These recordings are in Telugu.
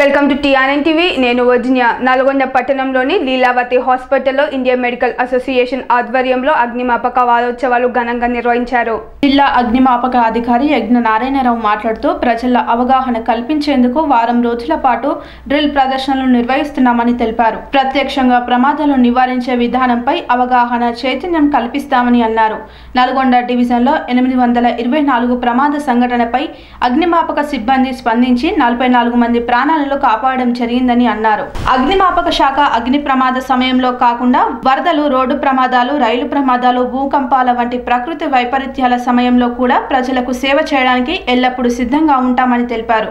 వెల్కమ్ టు టీఆర్ఎన్ టీవీ నేను వర్జినియా నల్గొండ పట్టణంలోని లీలావతి హాస్పిటల్లో ఇండియన్ మెడికల్ అసోసియేషన్ ఆధ్వర్యంలో అగ్నిమాపక వారోత్సవాలు ఘనంగా నిర్వహించారు జిల్లా అగ్నిమాపక అధికారి యజ్ఞ నారాయణరావు మాట్లాడుతూ ప్రజల అవగాహన కల్పించేందుకు వారం రోజుల పాటు డ్రిల్ ప్రదర్శనలు నిర్వహిస్తున్నామని తెలిపారు ప్రత్యక్షంగా ప్రమాదాలు నివారించే విధానంపై అవగాహన చైతన్యం కల్పిస్తామని అన్నారు నల్గొండ డివిజన్లో ఎనిమిది వందల ఇరవై నాలుగు ప్రమాద సంఘటనపై అగ్నిమాపక సిబ్బంది స్పందించి నలభై నాలుగు మంది ప్రాణాలను కాపాడడం జరిగిందని అన్నారు అగ్నిమాపక శాఖ అగ్ని ప్రమాద సమయంలో కాకుండా వరదలు రోడ్డు ప్రమాదాలు రైలు ప్రమాదాలు భూకంపాల వంటి ప్రకృతి వైపరీత్యాల సమయంలో కూడా ప్రజలకు సేవ చేయడానికి ఎల్లప్పుడూ సిద్ధంగా ఉంటామని తెలిపారు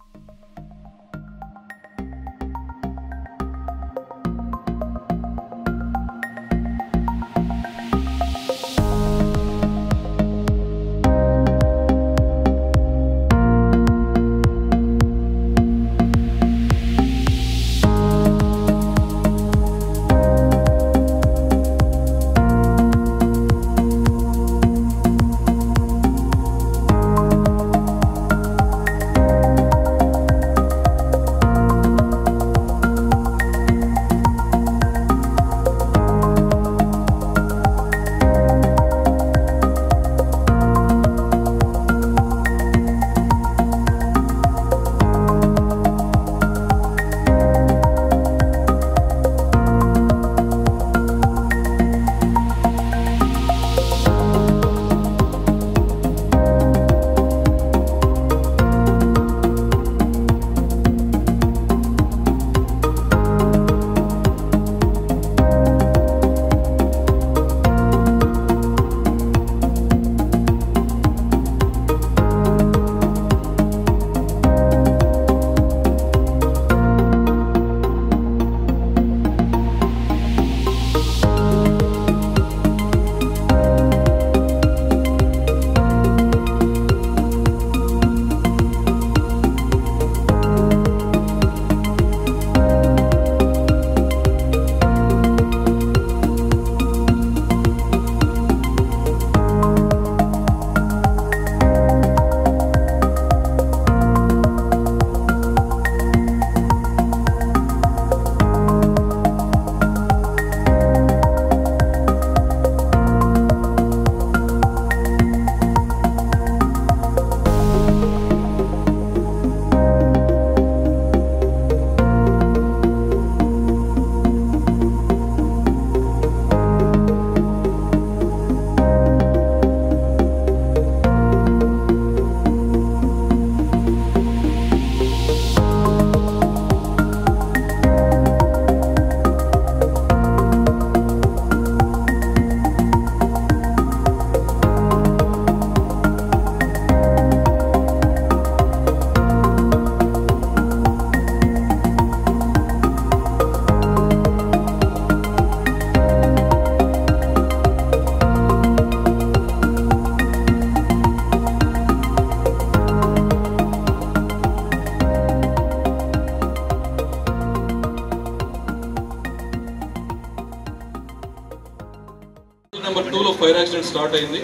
నెంబర్ టూలో ఫైర్ యాక్సిడెంట్ స్టార్ట్ అయింది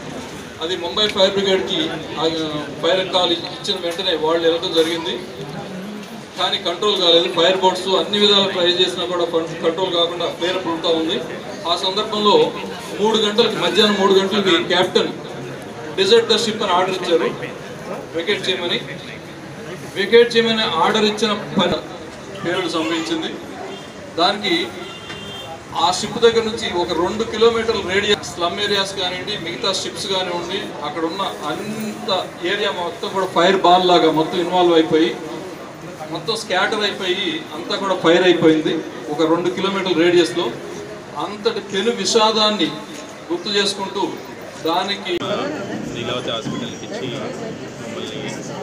అది ముంబై ఫైర్ బ్రిగేడ్కి ఆ ఫైర్ కాల్ ఇచ్చిన వెంటనే వాళ్ళు వెళ్ళడం జరిగింది కానీ కంట్రోల్ కాలేదు ఫైర్ బోట్స్ అన్ని విధాలు ట్రై చేసినా కూడా ఫన్- కంట్రోల్ కాకుండా ఫైర్ పుడుతూ ఉంది ఆ సందర్భంలో మూడు గంటలకి మధ్యాహ్నం మూడు గంటలకి కెప్టెన్ డిజర్ట్ ద షిప్ అని ఆర్డర్ ఇచ్చారు వికెట్ చేయమని వికెట్ చేయమని ఆర్డర్ ఇచ్చిన పని పేరుడు సంభవించింది దానికి ఆ షిప్ దగ్గర నుంచి ఒక రెండు కిలోమీటర్ల రేడియస్ స్లమ్ ఏరియాస్ కానివ్వండి మిగతా షిప్స్ కానివ్వండి అక్కడ ఉన్న అంత ఏరియా మొత్తం కూడా ఫైర్ బాల్ లాగా మొత్తం ఇన్వాల్వ్ అయిపోయి మొత్తం స్కాటర్ అయిపోయి అంతా కూడా ఫైర్ అయిపోయింది ఒక రెండు కిలోమీటర్ల రేడియస్లో అంతటి పెను విషాదాన్ని గుర్తు చేసుకుంటూ దానికి లీలావతి హాస్పిటల్కి ఇచ్చి మమ్మల్ని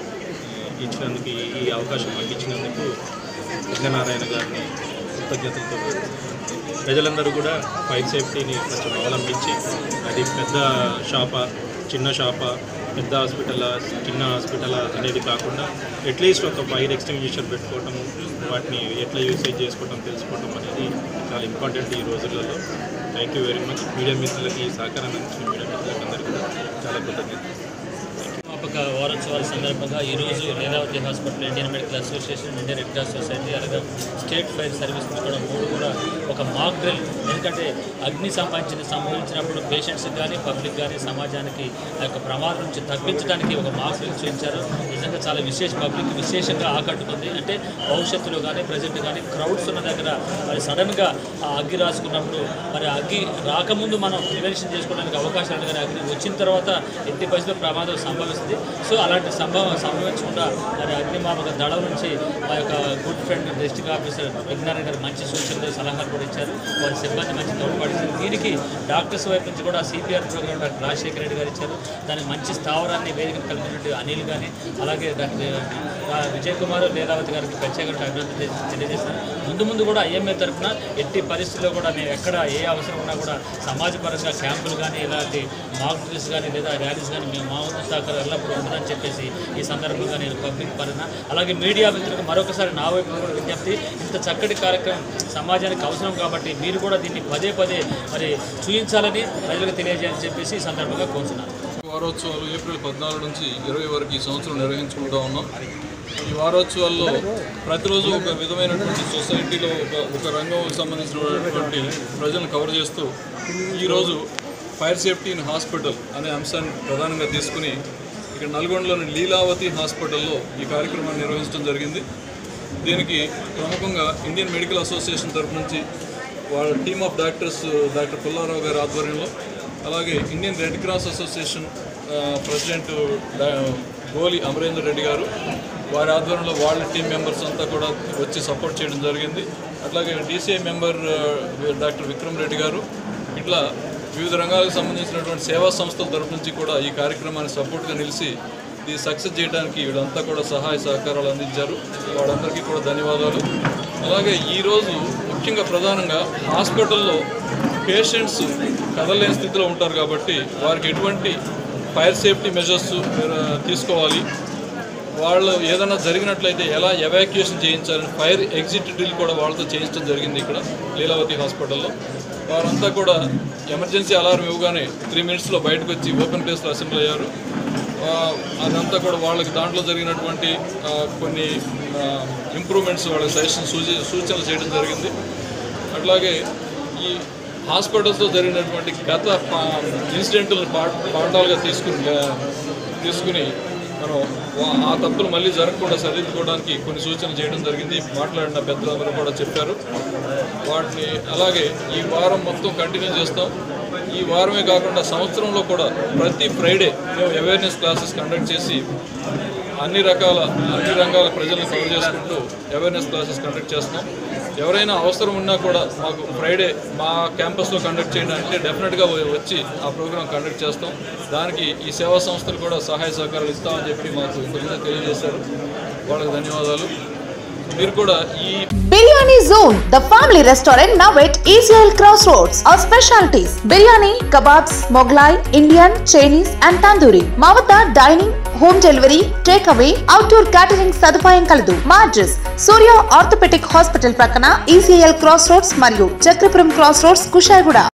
ఈ- ఇచ్చినందుకు ఈ- ఈ అవకాశం మాకు ఇచ్చినందుకు విఘ్ననారాయణ గారిని కృతజ్ఞతలతో ప్రజలందరూ కూడా ఫైర్ సేఫ్టీని కొంచెం అవలంబించి అది పెద్ద షాపా చిన్న షాపా పెద్ద హాస్పిటల్ చిన్న హాస్పిటల్ అనేది కాకుండా అట్లీస్ట్ ఒక ఫైర్ ఎక్స్టింగ్విషర్ పెట్టుకోవటం వాటిని ఎట్లా యూసేజ్ చేసుకోవటం తెలుసుకోవటం అనేది చాలా ఇంపార్టెంట్ ఈ రోజులలో thank you very much media మిత్రులకి ఈ సహకారాన్ని అందించిన మీడియా మిత్రులకి అందరికీ కూడా చాలా కృతజ్ఞతలు నిర్మాపక అగ్నిమాపక వారోత్సవాల సందర్భంగా ఈరోజు Leelavathi hospital Indian medical association Indian red cross society అలాగే స్టేట్ ఫైర్ సర్వీస్ నుంచి కూడా మూడు కూడా ఒక మాక్ డ్రిల్ ఎందుకంటే అగ్ని సంబంధించిన సంభవించినప్పుడు పేషెంట్స్కి కానీ పబ్లిక్ కానీ సమాజానికి ఆ యొక్క ప్రమాదం నుంచి తప్పించడానికి ఒక మాక్ డ్రిల్ చేయించారు నిజంగా చాలా విశేష పబ్లిక్ విశేషంగా ఆకట్టుకుంది అంటే భవిష్యత్తులో కానీ ప్రజెంట్ కానీ క్రౌడ్స్ ఉన్న దగ్గర మరి సడన్గా ఆ అగ్గి రాసుకున్నప్పుడు మరి అగ్గి రాకముందు మనం ప్రివెన్షన్ చేసుకోవడానికి అవకాశాలు కానీ అగ్ని వచ్చిన తర్వాత ఎట్టి పరిస్థితుల్లో ప్రమాదం సంభవిస్తుంది సో అలాంటి సంభవం సంభవించకుండా మరి అగ్నిమాపక దళం నుంచి మా యొక్క గుడ్ ఫ్రెండ్ డిస్ట్రిక్ట్ ఆఫీసర్ విజ్ఞానం గారు మంచి సూచనలు సలహాలు కూడా ఇచ్చారు వారి సిబ్బంది మంచి తోడ్పడింది దీనికి డాక్టర్స్ వైపు నుంచి కూడా CPR program doctor Rajasekhara Reddy garu ఇచ్చారు దానికి మంచి స్థావరాన్ని వేదిక కలిగినట్టు అనిల్ కానీ అలాగే డాక్టర్ ఆ, విజయ్ కుమార్ లీలావతి గారికి ప్రత్యేకంగా అభివృద్ధి తె- తెలియజేస్తాను ముందు ముందు కూడా ఐఎంఏ తరఫున ఎట్టి పరిస్థితుల్లో కూడా మేము ఎక్కడ ఏ అవసరం ఉన్నా కూడా సమాజపరంగా క్యాంపులు కానీ ఇలాంటి మాక్ డ్రిల్స్ కానీ లేదా ర్యాలీస్ కానీ మేము మా వంతు సహకారం ఎల్లప్పుడూ ఉంటుందని చెప్పేసి ఈ సందర్భంగా నేను పబ్లిక్ పరంగా అలాగే మీడియా మిత్రులకు మరొకసారి నా వైపు కూడా విజ్ఞప్తి ఇంత చక్కటి కార్యక్రమం సమాజానికి అవసరం కాబట్టి మీరు కూడా దీన్ని పదే పదే మరి చూపించాలని ప్రజలకు తెలియజేయాలని చెప్పేసి ఈ సందర్భంగా కోరుతున్నాను వారోత్సవాలు ఏప్రిల్ పద్నాలుగు నుంచి ఇరవై వరకు ఈ సంవత్సరం నిర్వహించుకుంటా ఉన్నాం ఈ వారోత్సవాల్లో ప్రతిరోజు ఒక విధమైనటువంటి సొసైటీలో ఒక ఒక రంగం సంబంధించినటువంటి ప్రజలను కవర్ చేస్తూ ఈరోజు ఫైర్ సేఫ్టీ ఇన్ హాస్పిటల్ అనే అంశాన్ని ప్రధానంగా తీసుకుని ఇక్కడ నల్గొండలోని లీలావతి హాస్పిటల్లో ఈ కార్యక్రమాన్ని నిర్వహించడం జరిగింది దీనికి ప్రముఖంగా ఇండియన్ మెడికల్ అసోసియేషన్ తరపు నుంచి వాళ్ళ team of doctors doctor Pullarao గారి ఆధ్వర్యంలో అలాగే ఇండియన్ రెడ్ క్రాస్ అసోసియేషన్ ఆ, ప్రెసిడెంట్ డా- గోలి అమరేందర్ రెడ్డి గారు వారి ఆధ్వర్యంలో వాళ్ళ టీం మెంబర్స్ అంతా కూడా వచ్చి సపోర్ట్ చేయడం జరిగింది అట్లాగే డీసీఐ మెంబర్ ఆ, డాక్టర్ విక్రమ్ రెడ్డి గారు ఇట్లా వివిధ రంగాలకు సంబంధించినటువంటి సేవా సంస్థల తరపు నుంచి కూడా ఈ కార్యక్రమాన్ని సపోర్ట్గా నిలిచి ఇది సక్సెస్ చేయడానికి వీళ్ళంతా కూడా సహాయ సహకారాలు అందించారు వాళ్ళందరికీ కూడా ధన్యవాదాలు అలాగే ఈరోజు ముఖ్యంగా ప్రధానంగా హాస్పిటల్లో పేషెంట్స్ కదలలేని స్థితిలో ఉంటారు కాబట్టి వారికి ఎటువంటి ఫైర్ సేఫ్టీ మెజర్స్ తీసుకోవాలి వాళ్ళు ఏదైనా జరిగినట్లయితే ఎలా ఎవాక్యుయేషన్ చేయించాలని ఫైర్ ఎగ్జిట్ డ్రిల్ కూడా వాళ్ళతో చేయించడం జరిగింది ఇక్కడ లీలావతి హాస్పిటల్లో వారంతా కూడా ఎమర్జెన్సీ అలారం ఇవ్వగానే త్రీ మినిట్స్లో బయటకు వచ్చి ఓపెన్ ప్లేస్లో అసెంబ్లీ అయ్యారు ఆ, అదంతా కూడా వాళ్ళకి దాంట్లో జరిగినటువంటి ఆ, కొన్ని ఇంప్రూవ్మెంట్స్ వాళ్ళకి సజెషన్ సూచి సూచనలు చేయడం జరిగింది అట్లాగే ఈ హాస్పిటల్స్లో జరిగినటువంటి గత ఇన్సిడెంట్లను పా పాఠాలుగా తీసుకుని తీసుకుని మనం వా- ఆ తప్పులు మళ్ళీ జరగకుండా సరిదిద్దుకోవడానికి కొన్ని సూచనలు చేయడం జరిగింది మాట్లాడిన పెద్దలందరూ కూడా చెప్పారు వాటిని అలాగే ఈ వారం మొత్తం కంటిన్యూ చేస్తాం ఈ వారమే కాకుండా సంవత్సరంలో కూడా ప్రతి ఫ్రైడే మేము అవేర్నెస్ క్లాసెస్ కండక్ట్ చేసి అన్ని రకాల అన్ని రంగాల ప్రజలను కవర్ చేసుకుంటూ అవేర్నెస్ క్లాసెస్ కండక్ట్ చేస్తాం ఎవరైనా అవసరం ఉన్నా కూడా మాకు ఫ్రైడే మా క్యాంపస్లో కండక్ట్ చేయండి అంటే డెఫినెట్గా వచ్చి ఆ ప్రోగ్రామ్ కండక్ట్ చేస్తాం దానికి ఈ సేవా సంస్థలు కూడా సహాయ సహకారాలు ఇస్తామని చెప్పి మాకు ఇంతకుముందే తెలియజేశారు వాళ్ళకి ధన్యవాదాలు మీరు కూడా ఈ biryani zone the family restaurant now at ఈజ్రాయల్ cross roads our specialities biryani kebabs Mughlai Indian Chinese and tandoori మా వద్ద dining home delivery take away outdoor catering సదుపాయం కలదు మా అడ్రస్ సూర్య ఆర్థోపెటిక్ హాస్పిటల్ ప్రక్కన ఈసీఎల్ క్రాస్ రోడ్స్ మరియు చక్రపురం క్రాస్ రోడ్స్ కుషాయిగూడ